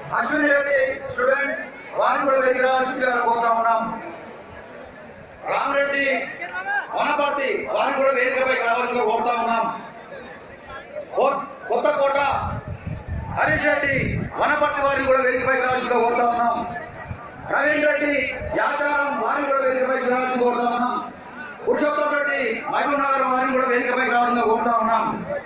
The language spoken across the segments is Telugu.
అశ్విని రెడ్డి స్టూడెంట్ వారిని కూడా వేదిక రావాల్సిందిగా కోరుతా ఉన్నాం రామరెడ్డి వనపర్తి వారిని కూడా వేదికపైకి రావాల్సిందిగా కోరుతా ఉన్నాం కో- కొత్తకోట హరీష్ రెడ్డి వనపర్తి వారిని కూడా వేదికపైకి రావాల్సిందిగా కోరుతా ఉన్నాం ప్రవీణ్ రెడ్డి యాచారం వారిని కూడా వేదికపైకి రావాల్సిందిగా కోరుతా ఉన్నాం పురుషోత్తం రెడ్డి మహబూబ్ నగర్ వారిని కూడా వేదికపైకి రావాల్సిందిగా కోరుతా ఉన్నాం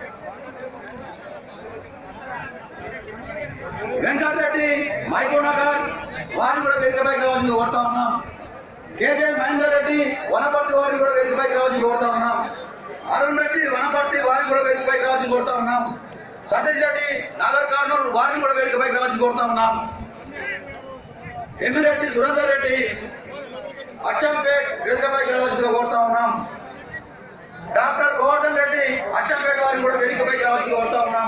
వెంకటరెడ్డి మహబూబ్ నగర్ వారిని కూడా వేదికపైకి రావాల్సిందిగా కోరుతా ఉన్నాం కేజే మహేందర్ రెడ్డి వనపర్తి వారిని కూడా వేదికపైకి రావాల్సిందిగా కోరుతా ఉన్నాం అరుణ్ రెడ్డి వనపర్తి వారిని కూడా వేదికపైకి రావాల్సింది కోరుతా ఉన్నాం సతీష్ రెడ్డి నాగర్ కర్నూలు వారిని కూడా వేదికపైకి రావాల్సింది కోరుతా ఉన్నాం ఎమ్మిరెడ్డి సురేందర్ రెడ్డి అచ్చంపేట్ వేదికపైకి రావాల్సిందిగా కోరుతా ఉన్నాం డాక్టర్ గోవర్ధన్ రెడ్డి అచ్చంపేట వారిని కూడా వేదికపైకి రావాల్సిందిగా కోరుతా ఉన్నాం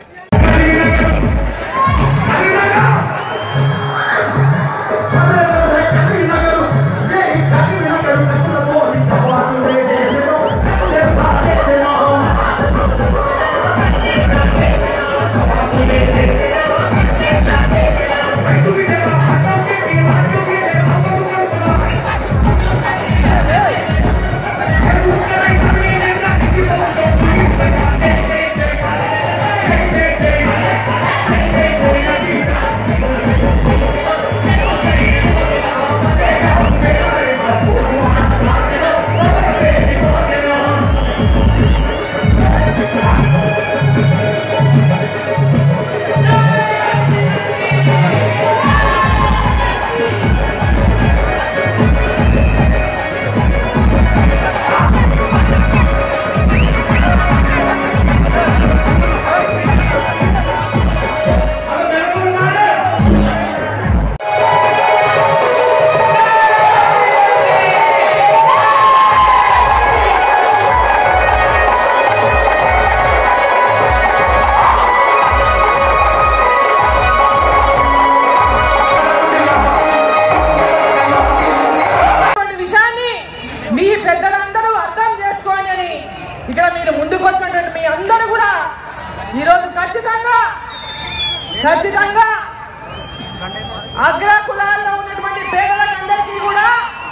అటువంటి విషయాన్ని మీ పెద్దలందరూ అర్థం చేసుకోండి అని ఇక్కడ మీరు ముందుకు వచ్చినటువంటి మీ అందరూ కూడా ఈరోజు ఖచ్చితంగా ఖచ్చితంగా అగ్ర కులాల్లో ఉన్నటువంటి పేదలందరికీ కూడా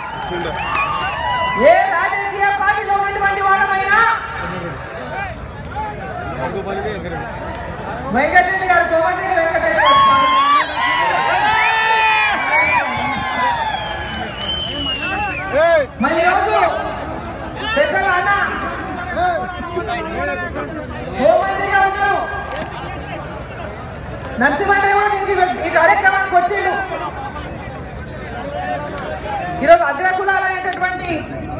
ఏ రాజకీయ పార్టీలో ఉన్నటువంటి వాళ్ళమైనా వెంకటరెడ్డి గారు కోమటిరెడ్డి వెంకటరెడ్డి గారు మరి ఈరోజు పెద్దలు అన్న హోంమంత్రిగా ఉన్నారు నరసింహండ్రి కూడా దీనికి ఈ కార్యక్రమానికి వచ్చిండు ఈరోజు అగ్రకులాలైనటువంటి